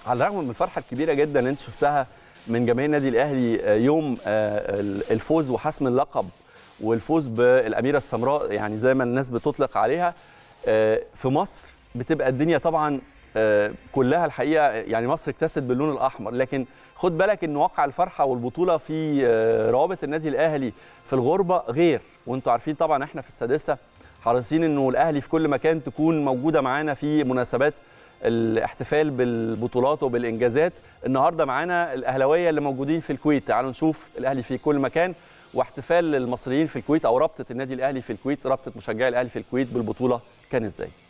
على الرغم من الفرحه الكبيره جدا اللي انت شفتها من جماهير النادي الاهلي آه، يوم آه، الفوز وحسم اللقب والفوز بالاميره السمراء يعني زي ما الناس بتطلق عليها آه، في مصر بتبقى الدنيا طبعا آه، كلها الحقيقه يعني مصر اكتست باللون الاحمر لكن خد بالك ان واقع الفرحه والبطوله في آه، روابط النادي الاهلي في الغربه غير وانتم عارفين طبعا احنا في السادسه حريصين انه الاهلي في كل مكان تكون موجوده معانا في مناسبات الاحتفال بالبطولات وبالانجازات النهارده معانا الاهلاويه اللي موجودين في الكويت تعالوا نشوف الاهلي في كل مكان واحتفال المصريين في الكويت او رابطه النادي الاهلي في الكويت رابطه مشجعي الاهلي في الكويت بالبطوله كان ازاي